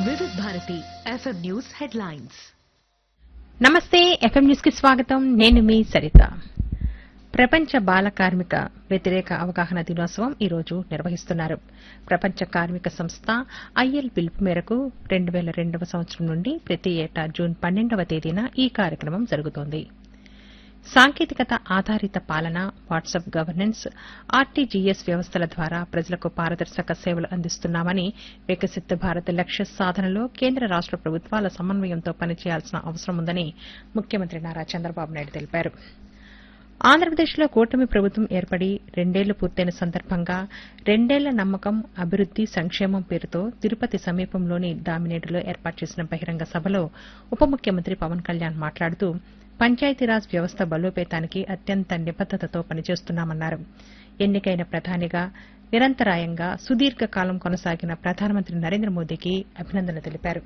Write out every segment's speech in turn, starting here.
వివిధ Bharati FM news headlines నమస్తే FM news కి స్వాగతం నేను మీ సరిత ప్రపంచ బాల కార్మిక వ్యతిరేక అవగాహన దినోత్సవం ఈ రోజు నిర్వహిస్తున్నారు ప్రపంచ కార్మిక సంస్థ ఐఎల్ పిలుపు మేరకు రెండు వేల రెండవ సంవత్సరం నుండి ప్రతి ఏటా జూన్ పన్నెండవ తేదీన ఈ కార్యక్రమం జరుగుతోంది సాంకేతికత ఆధారిత పాలన వాట్సాప్ గవర్నెన్స్ ఆర్టీజీఎస్ వ్యవస్థల ద్వారా ప్రజలకు పారదర్శక సేవలు అందిస్తున్నామని వికసిత్ భారత్ లక్ష్య సాధనలో కేంద్ర రాష్ట ప్రభుత్వాల సమన్వయంతో పనిచేయాల్సిన అవసరం ఉందని ముఖ్యమంత్రి నారా చంద్రబాబు నాయుడు తెలిపారు ఆంధ్రప్రదేశ్లో కూటమి ప్రభుత్వం ఏర్పడి రెండేళ్లు పూర్తయిన సందర్భంగా రెండేళ్ల నమ్మకం అభివృద్ది సంక్షేమం పేరుతో తిరుపతి సమీపంలోని దామినేడులో ఏర్పాటు చేసిన బహిరంగ సభలో ఉప ముఖ్యమంత్రి పవన్ కళ్యాణ్ మాట్లాడుతూ పంచాయతీరాజ్ వ్యవస్థ బలోపేతానికి అత్యంత నిబద్దతతో పనిచేస్తున్నామన్నారు ఎన్నికైన ప్రధానిగా నిరంతరాయంగా సుదీర్ఘకాలం కొనసాగిన ప్రధానమంత్రి నరేంద్ర మోదీకి అభినందనలు తెలిపారు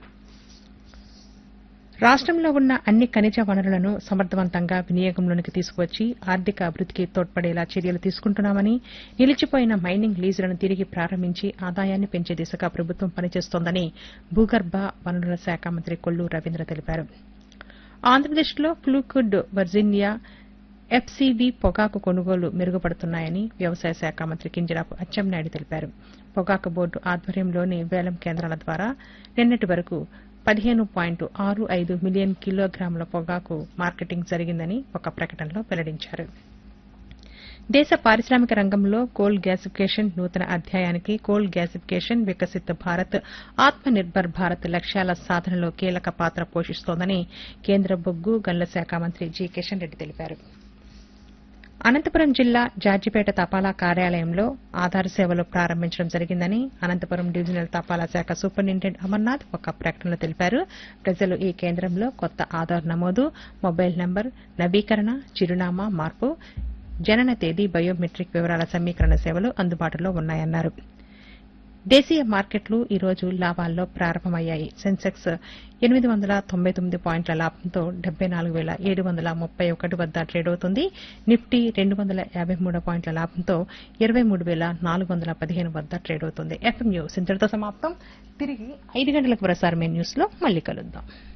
రాష్టంలో ఉన్న అన్ని ఖనిజ వనరులను సమర్థవంతంగా వినియోగంలోనికి తీసుకువచ్చి ఆర్థిక అభివృద్దికి తోడ్పడేలా చర్యలు తీసుకుంటున్నామని నిలిచిపోయిన మైనింగ్ లీజులను తిరిగి ప్రారంభించి ఆదాయాన్ని పెంచే దిశగా ప్రభుత్వం పనిచేస్తోందని భూగర్భ వనరుల శాఖ మంత్రి కొల్లు రవీంద్ర తెలిపారు ఆంధ్రప్రదేశ్లో ఫ్లూకుడ్ వర్జీనియా ఎఫ్సీవీ పొగాకు కొనుగోలు మెరుగుపడుతున్నాయని వ్యవసాయ శాఖ మంత్రి కింజరాపు అచ్చెన్నాయుడు తెలిపారు పొగాకు బోర్డు ఆధ్వర్యంలోని వేలం కేంద్రాల ద్వారా నిన్నటి వరకు పదిహేను పాయింట్ ఆరు ఐదు మిలియన్ కిలోగ్రాముల పొగాకు మార్కెటింగ్ జరిగిందని ఒక ప్రకటనలో వెల్లడించారు దేశ పారిశ్రామిక రంగంలో కోల్ గ్యాసిఫికేషన్ నూతన అధ్యాయానికి కోల్ గ్యాసిఫికేషన్ వికసిత్ భారత్ ఆత్మ నిర్భర్ భారత్ లక్ష్యాల సాధనలో కీలక పాత్ర పోషిస్తోందని కేంద్ర బొగ్గు గనుల శాఖ మంత్రి జి కిషన్ రెడ్డి తెలిపారు అనంతపురం జిల్లా జార్జిపేట తపాలా కార్యాలయంలో ఆధార్ సేవలు ప్రారంభించడం జరిగిందని అనంతపురం డివిజనల్ తపాలా శాఖ సూపరింటెండెంట్ అమర్నాథ్ ఒక ప్రకటనలో తెలిపారు ప్రజలు ఈ కేంద్రంలో కొత్త ఆధార్ నమోదు మొబైల్ నంబర్ నవీకరణ చిరునామా మార్పు జనన తేదీ బయోమెట్రిక్ వివరాల సమీకరణ సేవలు అందుబాటులో ఉన్నాయన్నారు దేశీయ మార్కెట్లు ఈ రోజు లాభాల్లో ప్రారంభమయ్యాయి సెన్సెక్స్ ఎనిమిది వందల తొంభై తొమ్మిది పాయింట్ల లాభంతో డెబ్బై నాలుగు వేల ఏడు వందల ముప్పై ఒకటి వద్ద ట్రేడ్ అవుతుంది నిఫ్టీ రెండు వందల యాభై మూడు పాయింట్ల లాభంతో ఇరవై మూడు వేల నాలుగు వందల పదిహేను వద్ద ట్రేడ్ అవుతుంది ఎఫ్ఎం న్యూస్ ఇంతటితో సమాప్తం తిరిగి ఐదు గంటలకు ప్రసారమే న్యూస్ లో మళ్ళీ కలుద్దాం